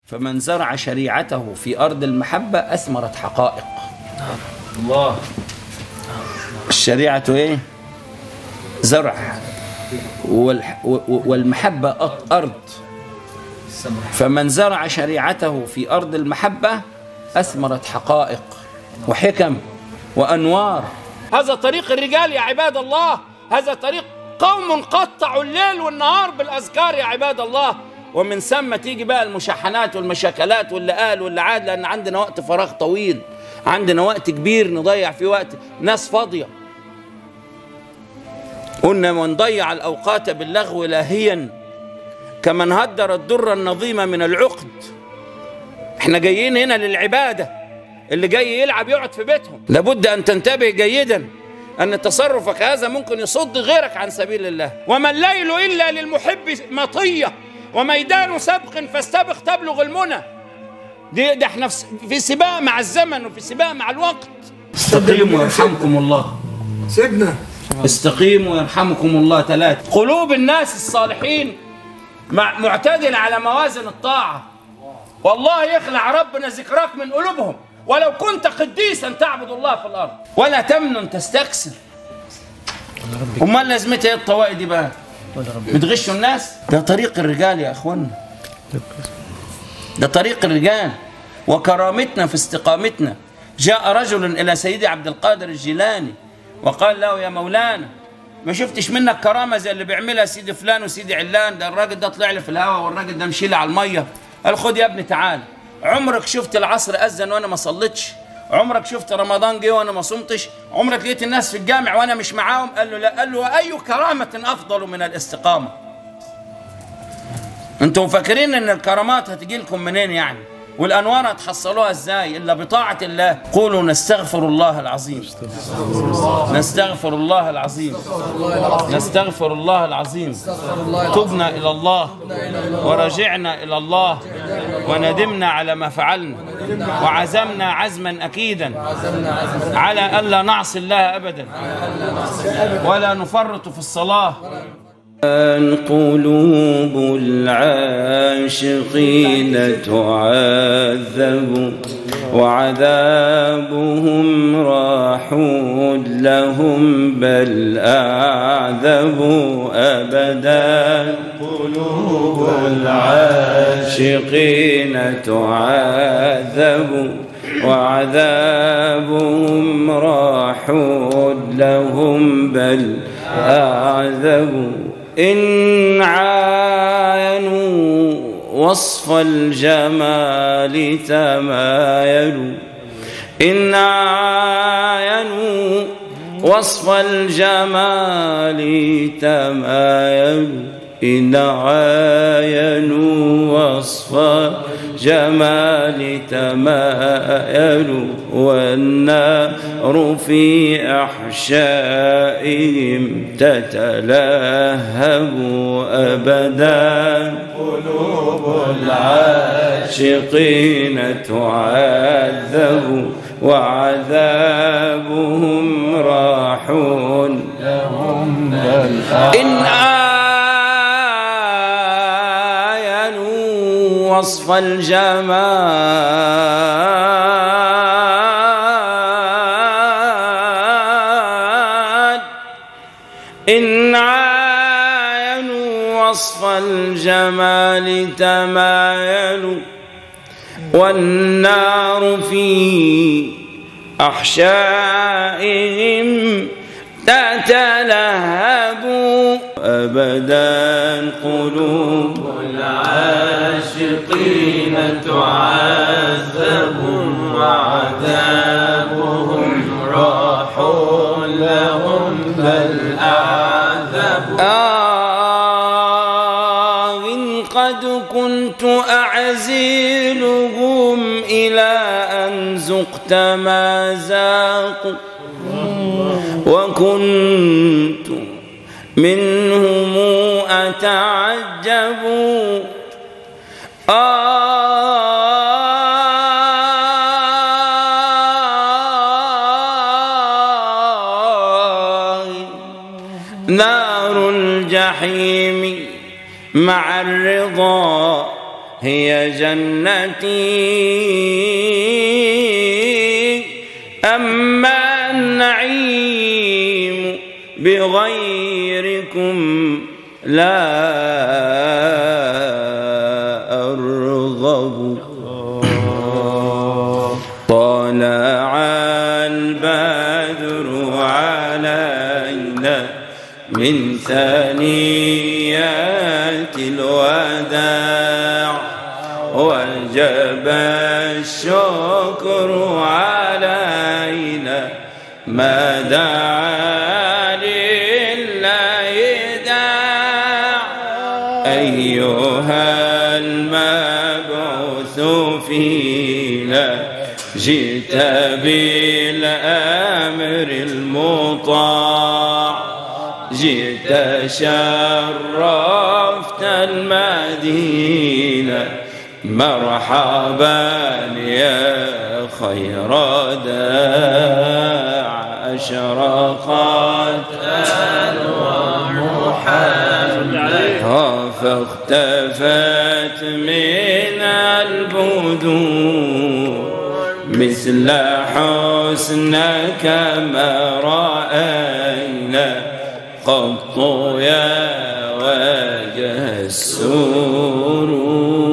فمن زرع شريعته في أرض المحبة أثمرت حقائق الله الشريعة إيه؟ زرع والح- و- و- والمحبة أط- أرض فمن زرع شريعته في أرض المحبة أثمرت حقائق وحكم وأنوار هذا طريق الرجال يا عباد الله هذا طريق قوم قطعوا الليل والنهار بالأذكار يا عباد الله ومن ثم تيجي بقى المشاحنات والمشاكلات واللي قال واللي عاد لأن عندنا وقت فراغ طويل عندنا وقت كبير نضيع فيه وقت ناس فاضية قلنا من ضيع الأوقات باللغو لاهيا كمن هدر الدر النظيم من العقد احنا جايين هنا للعبادة اللي جاي يلعب يقعد في بيتهم لابد أن تنتبه جيدا أن تصرفك هذا ممكن يصد غيرك عن سبيل الله وما الليل إلا للمحب مطية وميدان سبق فاستبق تبلغ المنى دي, ده احنا في- في سباق مع الزمن وفي سباق مع الوقت استقيموا يرحمكم الله سيدنا استقيموا يرحمكم الله ثلاثة قلوب الناس الصالحين مع معتدلة على موازن الطاعة والله يخلع ربنا ذكراك من قلوبهم ولو كنت قديسا تعبد الله في الأرض ولا تمنن تستكثر امال لازمتها ايه الطوائي دي بقى بتغشوا الناس ده طريق الرجال يا اخوانا ده طريق الرجال وكرامتنا في استقامتنا جاء رجل الى سيدي عبد القادر الجيلاني وقال له يا مولانا ما شفتش منك كرامه زي اللي بيعملها سيدي فلان وسيدي علان ده الراجل ده طلع لي في الهواء والراجل ده مشي لي على الميه قال خد يا ابني تعال عمرك شفت العصر اذن وانا ما صليتش عمرك شفت رمضان جه وانا ما صمتش عمرك لقيت الناس في الجامع وانا مش معاهم قال له لا قال له واي كرامه افضل من الاستقامه انتم فاكرين ان الكرامات هتجي لكم منين يعني والانوار هتحصلوها ازاي الا بطاعه الله قولوا نستغفر الله العظيم نستغفر الله العظيم نستغفر الله العظيم تبنا الى الله ورجعنا الى الله وندمنا على ما فعلنا وعزمنا عزما اكيدا على الا نعصي الله ابدا ولا نفرط في الصلاه قلوب العاشقين تعذب وعذابهم راح لهم بل أعذبوا أبدا قلوب العاشقين تعذب وعذابهم راح لهم بل أعذبوا إن عاينوا وصف الجمال تمايلوا إن عاينوا وصف الجمال تمايلوا إن عاينوا وصف جمال تمايلوا والنار في أحشائهم تتلهب أبدا قلوب العاشقين تعذب وعذابهم راح لهم إن آينوا وصف الجمال إن عاينوا وصف الجمال تمايلوا والنار في أحشائهم تتلهب أبدا قلوب العاشقين تعذب وعذابهم راح لهم بل أعذب آه إن قد كنت أعزلهم إلى أن زقت ما ذاقوا وكنت منهم أتعجب آه نار الجحيم مع الرضا هي جنتي أما النعيم بغيركم لا أرغب طلع البدر علينا من ثنيات الوداع وجب الشكر علينا ما دعا لله داع أيها المبعوث فينا جئت بالأمر المطاع جئت شرفت المدينة مرحبا يا خير داع أشرقت أنوار فاختفت من البدور مثل حسنك ما رأينا قط يا وجه السرور